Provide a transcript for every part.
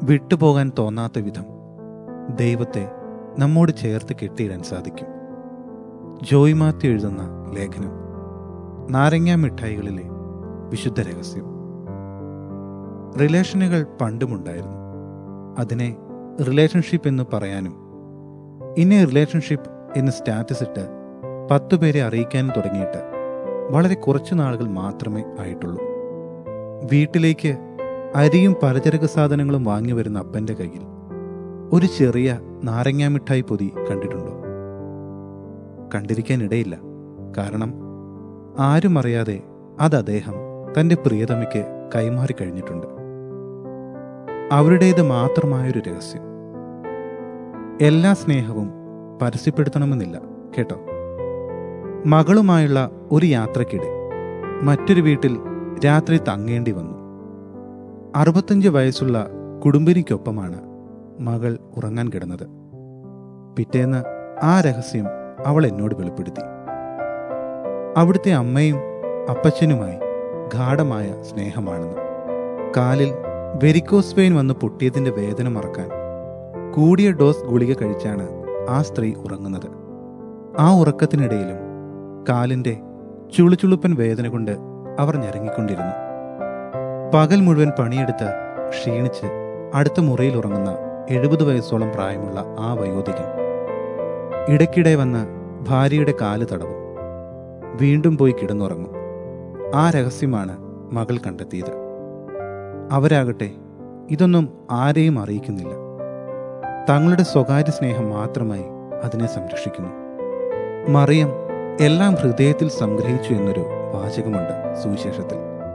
വിട്ടുപോകാൻ തോന്നാത്ത വിധം ദൈവത്തെ നമ്മോട് ചേർത്ത് കെട്ടിയിടാൻ സാധിക്കും ജോയ് മാത്യു എഴുതുന്ന ലേഖനം നാരങ്ങാ മിഠായികളിലെ വിശുദ്ധ രഹസ്യം റിലേഷനുകൾ പണ്ടുമുണ്ടായിരുന്നു അതിനെ റിലേഷൻഷിപ്പ് എന്ന് പറയാനും ഇനി റിലേഷൻഷിപ്പ് എന്ന് സ്റ്റാറ്റസ് ഇട്ട് പത്തു പേരെ അറിയിക്കാനും തുടങ്ങിയിട്ട് വളരെ കുറച്ചു നാളുകൾ മാത്രമേ ആയിട്ടുള്ളൂ വീട്ടിലേക്ക് അരിയും പലചരക്ക് സാധനങ്ങളും വാങ്ങി വരുന്ന അപ്പൻ്റെ കയ്യിൽ ഒരു ചെറിയ നാരങ്ങാ മിഠായി പൊതി കണ്ടിട്ടുണ്ടോ കണ്ടിരിക്കാനിടയില്ല കാരണം ആരും അറിയാതെ അത് അദ്ദേഹം തൻ്റെ പ്രിയതമയ്ക്ക് കൈമാറി കഴിഞ്ഞിട്ടുണ്ട് അവരുടേത് മാത്രമായൊരു രഹസ്യം എല്ലാ സ്നേഹവും പരസ്യപ്പെടുത്തണമെന്നില്ല കേട്ടോ മകളുമായുള്ള ഒരു യാത്രക്കിടെ മറ്റൊരു വീട്ടിൽ രാത്രി തങ്ങേണ്ടി വന്നു അറുപത്തഞ്ച് വയസ്സുള്ള കുടുംബിനിക്കൊപ്പമാണ് മകൾ ഉറങ്ങാൻ കിടന്നത് പിറ്റേന്ന് ആ രഹസ്യം അവൾ എന്നോട് വെളിപ്പെടുത്തി അവിടുത്തെ അമ്മയും അപ്പച്ചനുമായി ഗാഠമായ സ്നേഹമാണെന്ന് കാലിൽ വെരിക്കോസ് വെയിൻ വന്ന് പൊട്ടിയതിന്റെ വേദന മറക്കാൻ കൂടിയ ഡോസ് ഗുളിക കഴിച്ചാണ് ആ സ്ത്രീ ഉറങ്ങുന്നത് ആ ഉറക്കത്തിനിടയിലും കാലിന്റെ ചുളുചുളുപ്പൻ വേദന കൊണ്ട് അവർ ഞരങ്ങിക്കൊണ്ടിരുന്നു പകൽ മുഴുവൻ പണിയെടുത്ത് ക്ഷീണിച്ച് അടുത്ത മുറിയിൽ ഉറങ്ങുന്ന എഴുപത് വയസ്സോളം പ്രായമുള്ള ആ വയോധികൻ ഇടയ്ക്കിടെ വന്ന് ഭാര്യയുടെ കാല് തടവും വീണ്ടും പോയി കിടന്നുറങ്ങും ആ രഹസ്യമാണ് മകൾ കണ്ടെത്തിയത് അവരാകട്ടെ ഇതൊന്നും ആരെയും അറിയിക്കുന്നില്ല തങ്ങളുടെ സ്വകാര്യ സ്നേഹം മാത്രമായി അതിനെ സംരക്ഷിക്കുന്നു മറിയം എല്ലാം ഹൃദയത്തിൽ സംഗ്രഹിച്ചു എന്നൊരു വാചകമുണ്ട് സുവിശേഷത്തിൽ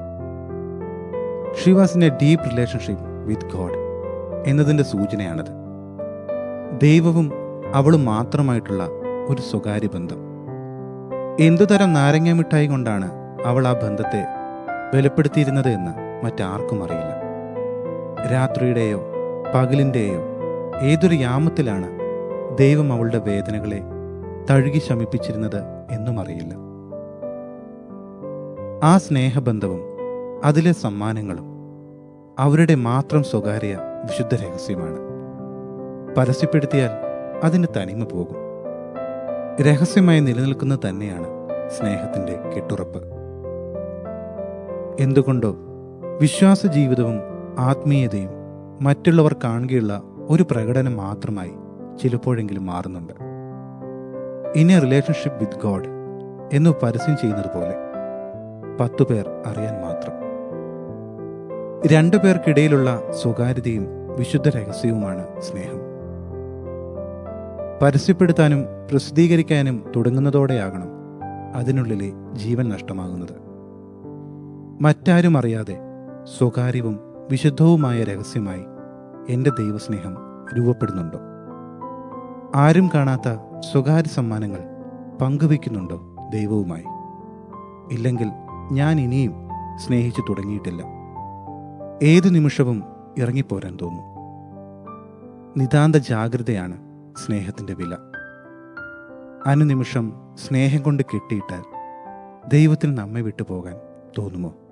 she was in a deep relationship with God എന്നതിൻ്റെ സൂചനയാണത് ദൈവവും അവളും മാത്രമായിട്ടുള്ള ഒരു സ്വകാര്യ ബന്ധം എന്തുതരം നാരങ്ങ മിഠായി കൊണ്ടാണ് അവൾ ആ ബന്ധത്തെ ബലപ്പെടുത്തിയിരുന്നത് എന്ന് മറ്റാർക്കും അറിയില്ല രാത്രിയുടെയോ പകലിൻ്റെയോ ഏതൊരു യാമത്തിലാണ് ദൈവം അവളുടെ വേദനകളെ തഴുകി ശമിപ്പിച്ചിരുന്നത് എന്നും അറിയില്ല ആ സ്നേഹബന്ധവും അതിലെ സമ്മാനങ്ങളും അവരുടെ മാത്രം സ്വകാര്യ വിശുദ്ധ രഹസ്യമാണ് പരസ്യപ്പെടുത്തിയാൽ അതിന് തനിമ പോകും രഹസ്യമായി നിലനിൽക്കുന്നത് തന്നെയാണ് സ്നേഹത്തിന്റെ കെട്ടുറപ്പ് എന്തുകൊണ്ടോ വിശ്വാസ ജീവിതവും ആത്മീയതയും മറ്റുള്ളവർ കാണുകയുള്ള ഒരു പ്രകടനം മാത്രമായി ചിലപ്പോഴെങ്കിലും മാറുന്നുണ്ട് in a relationship with God എന്ന് പരസ്യം ചെയ്യുന്നത് പോലെ പത്തു പേർ അറിയാൻ മാത്രം രണ്ടു പേർക്കിടയിലുള്ള സ്വകാര്യതയും വിശുദ്ധ രഹസ്യവുമാണ് സ്നേഹം പരസ്യപ്പെടുത്താനും പ്രസിദ്ധീകരിക്കാനും തുടങ്ങുന്നതോടെയാകണം അതിനുള്ളിലെ ജീവൻ നഷ്ടമാകുന്നത് മറ്റാരും അറിയാതെ സ്വകാര്യവും വിശുദ്ധവുമായ രഹസ്യമായി എൻ്റെ ദൈവസ്നേഹം രൂപപ്പെടുന്നുണ്ടോ ആരും കാണാത്ത സ്വകാര്യ സമ്മാനങ്ങൾ പങ്കുവയ്ക്കുന്നുണ്ടോ ദൈവവുമായി ഇല്ലെങ്കിൽ ഞാൻ ഇനിയും സ്നേഹിച്ചു തുടങ്ങിയിട്ടില്ല ഏതു നിമിഷവും ഇറങ്ങിപ്പോരാൻ തോന്നും നിതാന്ത ജാഗ്രതയാണ് സ്നേഹത്തിൻ്റെ വില അനുനിമിഷം സ്നേഹം കൊണ്ട് കെട്ടിയിട്ടാൽ ദൈവത്തിന് നമ്മെ വിട്ടുപോകാൻ തോന്നുമോ